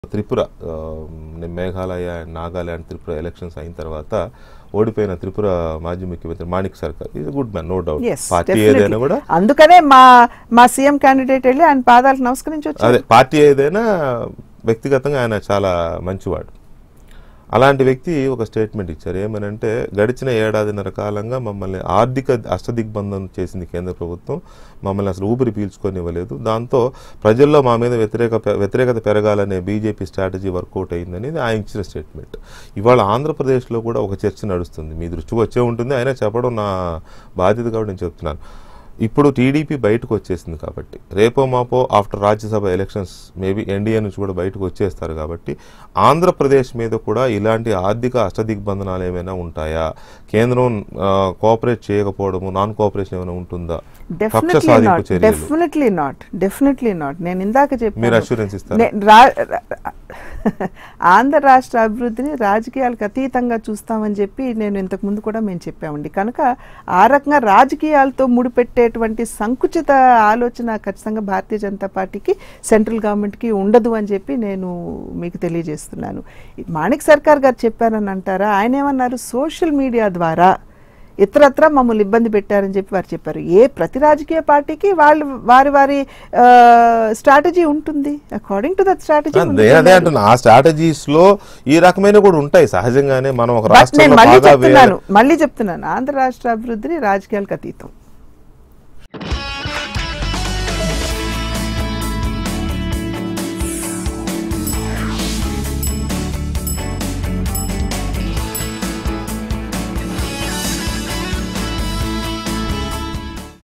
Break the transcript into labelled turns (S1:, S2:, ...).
S1: త్రిపుర ఆ, Meghalaya and Nagaland Tripura elections అయిన తర్వాత ఓడిపోయిన త్రిపుర మాజీ ముఖ్యమంత్రి Manik Sarkar is good man no doubt
S2: Yes,
S1: party
S2: definitely.
S1: ఏదైనా కూడా
S2: అందుకనే మా మా సీఎం క్యాండిడేట్ వెళ్ళి ఆయన పాదాలకు నమస్కరించి వచ్చారు
S1: అదే పార్టీ ఏదైనా వ్యక్తిగతంగా ఆయన చాలా మంచివాడు అలాంటి వ్యక్తి ఒక స్టేట్మెంట్ ఇచ్చారు ఏమనంటే గడిచిన ఏడాదిన్నర కాలంగా మమ్మల్ని ఆర్థిక అష్టదిగ్బంధం చేసింది కేంద్ర ప్రభుత్వం మమ్మల్ని అసలు ఊపిరి పీల్చుకొనివ్వలేదు దాంతో ప్రజల్లో మా మీద వ్యతిరేక వ్యతిరేకత పెరగాలనే బీజేపీ స్ట్రాటజీ వర్కౌట్ అయిందనేది ఆయన ఇచ్చిన స్టేట్మెంట్ ఇవాళ ఆంధ్రప్రదేశ్లో కూడా ఒక చర్చ నడుస్తుంది మీ దృష్టికి వచ్చే ఉంటుంది అయినా చెప్పడం నా బాధ్యత కాబట్టి నేను చెప్తున్నాను ఇప్పుడు టీడీపీ బయటకు వచ్చేసింది కాబట్టి రేపో మాపో after Rajya Sabha elections maybe NDA నుంచి కూడా బయటకు వచ్చేస్తారు కాబట్టి ఆంధ్రప్రదేశ్ మీద కూడా ఇలాంటి ఆర్థిక అష్టదిగ్బంధనాలు ఏమైనా ఉంటాయా కేంద్రం కోఆపరేట్ చేయకపోవడము నాన్ కోఆపరేషన్ ఏమైనా ఉంటుందా కక్ష
S2: డెఫినెట్లీ
S1: సాధింపు
S2: నాట్
S1: చర్యలు
S2: డెఫినెట్లీ నాట్ డెఫినెట్లీ నాట్ నేను ఇందాక
S1: మీరు
S2: చెప్పాను
S1: అష్యూరెన్స్ ఇస్తారు
S2: నే- రా- రా- ఆంధ్ర రాష్ట్ర అభివృద్ధిని రాజకీయాలకు అతీతంగా చూస్తామని చెప్పి నేను ఇంతకు ముందు కూడా మేము చెప్పామండి కనుక ఆ రకంగా రాజకీయాలతో ముడిపెట్టేటువంటి సంకుచిత ఆలోచన ఖచ్చితంగా భారతీయ జనతా పార్టీకి సెంట్రల్ గవర్నమెంట్కి ఉండదు అని చెప్పి నేను మీకు తెలియజేస్తున్నాను ఈ మాణిక్ సర్కార్ గారు చెప్పారని అంటారా ఆయన ఏమన్నారు సోషల్ మీడియా ద్వారా ఇతరత్ర మమ్మల్ని ఇబ్బంది పెట్టారని చెప్పి వారు చెప్పారు ఏ ప్రతి రాజకీయ పార్టీకి వాళ్ళు వారి వారి స్ట్రాటజీ ఉంటుంది అకార్డింగ్ టు దట్ స్ట్రాటజీ
S1: నేను అదే అంటున్నా ఆ స్ట్రాటజీస్ లో ఈ రకమైన కూడా ఉంటాయి సహజంగానే మనం ఒక
S2: నేను
S1: రాష్ట్రంలో
S2: మళ్ళీ
S1: బాగా వేరే
S2: చెప్తున్నాను మళ్ళీ చెప్తున్నాను ఆంధ్ర రాష్ట్ర అభివృద్ధిని రాజకీయాలకు అతీతం